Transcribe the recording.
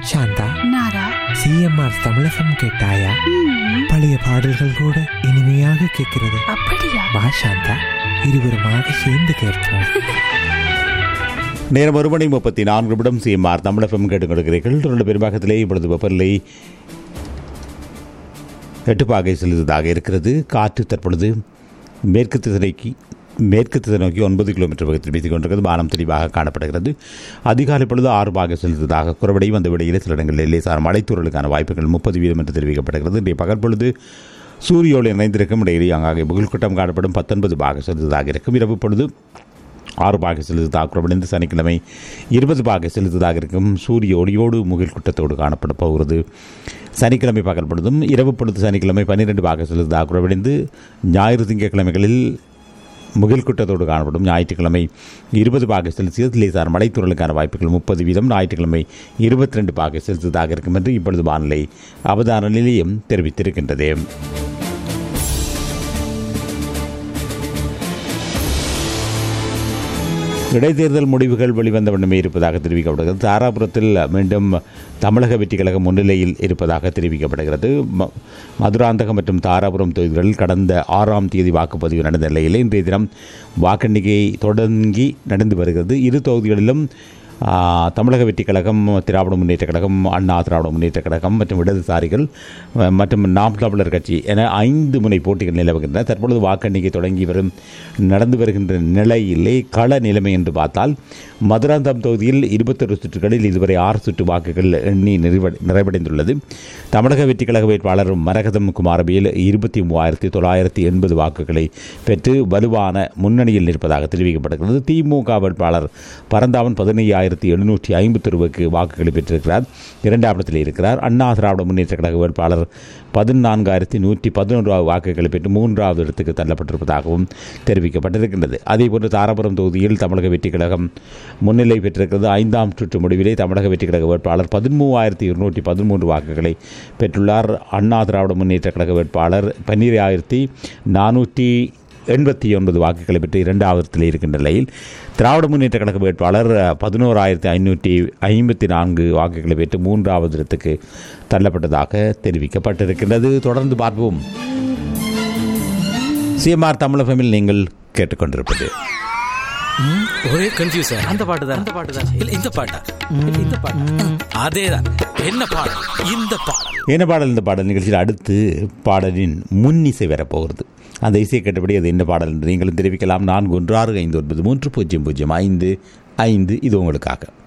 சாந்தா நாரா CMR தமிழகம் கேட்டாயா ம், பழைய பாடல்கள் கூட இனிமையாக கேட்கிறது அப்படியா வா சாந்தா இருவருமாக சேர்ந்து கேட்போம் நேரம் ஒரு மணி முப்பத்தி நான்கு நிமிடம் சிஎம்ஆர் தமிழகம் கேட்டுக் கொடுக்கிறீர்கள் ரெண்டு பெரும்பாகத்திலே இப்பொழுது வெப்பநிலை எட்டு பாகை செலுத்ததாக இருக்கிறது காற்று தற்பொழுது மேற்கு திசைக்கு மேற்கு திசை நோக்கி ஒன்பது கிலோமீட்டர் வேகத்தில் வீசிக் கொண்டிருக்கிறது வானம் தெளிவாக காணப்படுகிறது அதிகாலை பொழுது ஆறு பாகை செலுத்ததாக குறைவடையும் அந்த விடையில் சில இடங்களில் லேசான மழைத்தூரலுக்கான வாய்ப்புகள் முப்பது வீதம் என்று தெரிவிக்கப்படுகிறது இன்றைய பகல் பொழுது சூரியோடு இணைந்திருக்கும் இடையிலே அங்காங்கே புகழ்கூட்டம் காணப்படும் பத்தொன்பது பாக செலுத்ததாக இருக்கும் இரவு பொழுது ஆறு பாகை செலுத்ததாக குறைவடைந்து சனிக்கிழமை இருபது பாகை செலுத்ததாக இருக்கும் சூரிய ஒளியோடு முகில் குட்டத்தோடு காணப்பட போகிறது சனிக்கிழமை பகல் பொழுதும் இரவு பொழுது சனிக்கிழமை பன்னிரெண்டு பாகை செலுத்ததாக குறைவடைந்து ஞாயிறு திங்கட்கிழமைகளில் முகில் குட்டத்தோடு காணப்படும் ஞாயிற்றுக்கிழமை இருபது பாகை செல்சியஸ் லேசார் மழைத்துறலுக்கான வாய்ப்புகள் முப்பது வீதம் ஞாயிற்றுக்கிழமை இருபத்தி ரெண்டு பாகை செல்சியஸாக இருக்கும் என்று இப்பொழுது வானிலை அவதான நிலையம் தெரிவித்திருக்கின்றது இடைத்தேர்தல் முடிவுகள் வெளிவந்த வண்ணமே இருப்பதாக தெரிவிக்கப்படுகிறது தாராபுரத்தில் மீண்டும் தமிழக வெற்றிக் கழகம் முன்னிலையில் இருப்பதாக தெரிவிக்கப்படுகிறது ம- மதுராந்தகம் மற்றும் தாராபுரம் தொகுதிகளில் கடந்த ஆறாம் தேதி வாக்குப்பதிவு நடந்த நிலையில் இன்றைய தினம் வாக்கெண்ணிக்கை தொடங்கி நடந்து வருகிறது இரு தொகுதிகளிலும் ஆ, தமிழக வெற்றிக் கழகம் திராவிட முன்னேற்றக் கழகம் அண்ணா திராவிட முன்னேற்றக் கழகம் மற்றும் இடதுசாரிகள் அ, மற்றும் நாம் தமிழர் கட்சி என ஐந்து முனை போட்டிகள் நிலவுகின்றன தற்பொழுது வாக்கெண்ணிக்கை தொடங்கி வரும் நடந்து வருகின்ற நிலையிலே கள நிலைமை என்று பார்த்தால் மதுராந்தகம் தொகுதியில் இருபத்தொரு சுற்றுகளில் இதுவரை ஆறு சுற்று வாக்குகள் எண்ணி நிறைவ நிறைவடைந்துள்ளது தமிழக வெற்றிக் கழக வேட்பாளர் மரகதம் குமாரபியில் இருபத்தி மூவாயிரத்தி தொள்ளாயிரத்தி எண்பது வாக்குகளை பெற்று வலுவான முன்னணியில் நிற்பதாக தெரிவிக்கப்படுகிறது திமுக வேட்பாளர் பரந்தாமன் பதினையாயிரத்தி எழுநூற்றி ஐம்பத்தொருவுக்கு வாக்குகளை பெற்றிருக்கிறார் இரண்டாம் இடத்தில் இருக்கிறார் அண்ணா திராவிட முன்னேற்ற கழக வேட்பாளர் பதினான்காயிரத்தி நூற்றி பதினொன்று வாக்குகளை பெற்று மூன்றாவது இடத்துக்கு தள்ளப்பட்டிருப்பதாகவும் தெரிவிக்கப்பட்டிருக்கின்றது அதேபோன்று தாராபுரம் தொகுதியில் தமிழக வெற்றிக் கழகம் முன்னிலை பெற்றிருக்கிறது ஐந்தாம் சுற்று முடிவிலே தமிழக வெற்றிக் கழக வேட்பாளர் பதிமூவாயிரத்தி இருநூற்றி பதிமூன்று வாக்குகளை பெற்றுள்ளார் அண்ணா திராவிட முன்னேற்ற கழக வேட்பாளர் பன்னிராயிரத்தி நானூற்றி எண்பத்தி ஒன்பது வாக்குகளை பெற்று இரண்டாவதத்தில் இருக்கின்ற நிலையில் திராவிட முன்னேற்ற கழக வேட்பாளர் பதினோராயிரத்தி ஐநூற்றி ஐம்பத்தி நான்கு வாக்குகளை பெற்று மூன்றாவது இடத்துக்கு தள்ளப்பட்டதாக தெரிவிக்கப்பட்டிருக்கின்றது தொடர்ந்து பார்ப்போம் சிஎம்ஆர் தமிழகமில் நீங்கள் கேட்டுக்கொண்டிருப்பது ஒரே கன்ஃபியூஸ் அந்த பாட்டு தான் அந்த பாட்டு தான் இல்ல இந்த பாட்டா இல்ல இந்த பாட்டா அதேதான் என்ன பாடல் இந்த பாடல் என்ன பாடல் இந்த பாடல் நிகழ்ச்சியில் அடுத்து பாடலின் முன்னிசை வரப்போகிறது அந்த இசையை கேட்டபடி அது என்ன பாடல் என்று நீங்களும் தெரிவிக்கலாம் நான்கு ஒன்று ஆறு ஐந்து ஒன்பது மூன்று பூஜ்ஜியம் பூஜ்ஜியம் ஐந்து ஐந்து இது உங்களுக்காக